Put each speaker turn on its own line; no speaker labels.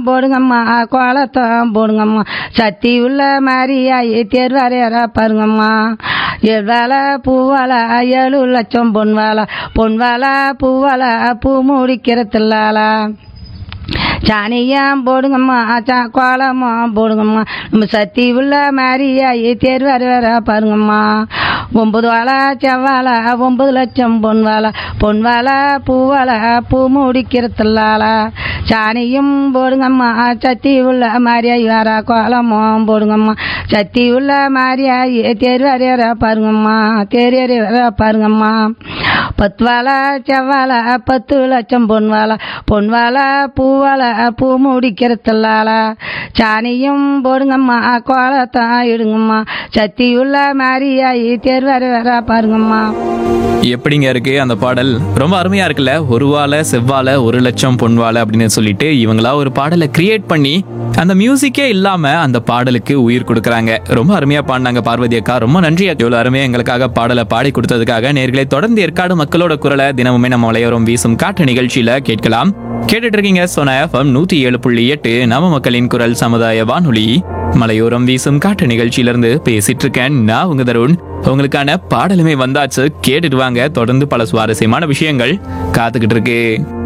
போடுங்கம்மா கோலத்தம் போடுங்கம்மா சத்தி உள்ள மாதிரியாயி தேர்வாரேரா பாருங்கம்மா ஏழ்வாழை பூவாழை ஏழு லட்சம் பொன்வாழை பொன்வாழை பூவாழை பூ முடிக்கிறதில்லாளா சாணியம் போடுங்கம்மா சா கோலமும் போடுங்கம்மா நம்ம சத்தி உள்ள மாதிரியாயி தேர் வர வர பாருங்கம்மா ஒன்பது வாழை செவ்வாழை ஒன்பது லட்சம் பொன் வாழை பொன் வாழை பூவாழை பூ முடிக்கிறதில்லாளா சாணியும் போடுங்கம்மா சத்தி உள்ள மாதிரியாயி வர கோலமும் போடுங்கம்மா சத்தி உள்ள மாதிரியாயி தேர் வர வர பாருங்கம்மா தேர் வர வர பாருங்கம்மா பத்து வாழை செவ்வாழை பத்து லட்சம் பொன் வாழை பொன் வாழை பூவாழை பூ முடிக்கிறதில்லால சாணியும் போடுங்கம்மா கோலத்தான் இடுங்கம்மா சத்தி உள்ள மாதிரியாயி தேர் வர வர பாருங்கம்மா
எப்படிங்க இருக்கு அந்த பாடல் ரொம்ப அருமையா இருக்குல்ல ஒரு வாழை செவ்வாழை ஒரு லட்சம் பொன் வாழை அப்படின்னு சொல்லிட்டு இவங்களா ஒரு பாடலை கிரியேட் பண்ணி அந்த மியூசிக்கே இல்லாம அந்த பாடலுக்கு உயிர் கொடுக்குறாங்க ரொம்ப அருமையா பாடினாங்க பார்வதி அக்கா ரொம்ப நன்றி இவ்வளவு அருமையா எங்களுக்காக பாடலை பாடி கொடுத்ததுக்காக நேர்களை தொடர்ந்து ஏற்காடு மக்களோட குரலை தினமுமே நம்ம மலையோரம் வீசும் காற்று நிகழ்ச்சியில கேட்கலாம் கேட்டுட்டு இருக்கீங்க சோனா எஃப்எம் நூத்தி ஏழு புள்ளி எட்டு நம்ம மக்களின் குரல் சமுதாய வானொலி மலையோரம் வீசும் காற்று நிகழ்ச்சியிலிருந்து பேசிட்டு இருக்கேன் நான் உங்க தருண் உங்களுக்கான பாடலுமே வந்தாச்சு கேட்டுட்டு வாங்க தொடர்ந்து பல சுவாரஸ்யமான விஷயங்கள் காத்துக்கிட்டு இருக்கு